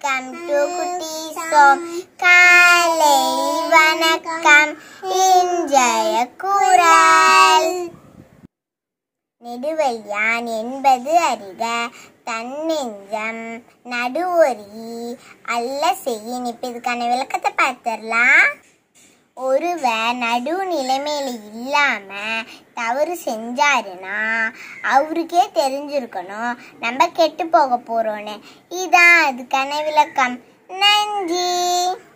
welcome to குட்டி சோம் காலை வணக்கம் இன்றைய குரல் நெடுவையான் என்பது அறிக தன்னெஞ்சம் நடுவொரி அல்ல செய்யின் இப்ப இதுக்கான விளக்கத்தை பார்த்துடலாம் ஒருவர் நடு நிலைமையில இல்லாம தவறு செஞ்சாருன்னா அவருக்கே தெரிஞ்சிருக்கணும் நம்ம கெட்டு போக போறோம்னு இதான் அதுக்கான விளக்கம் நன்றி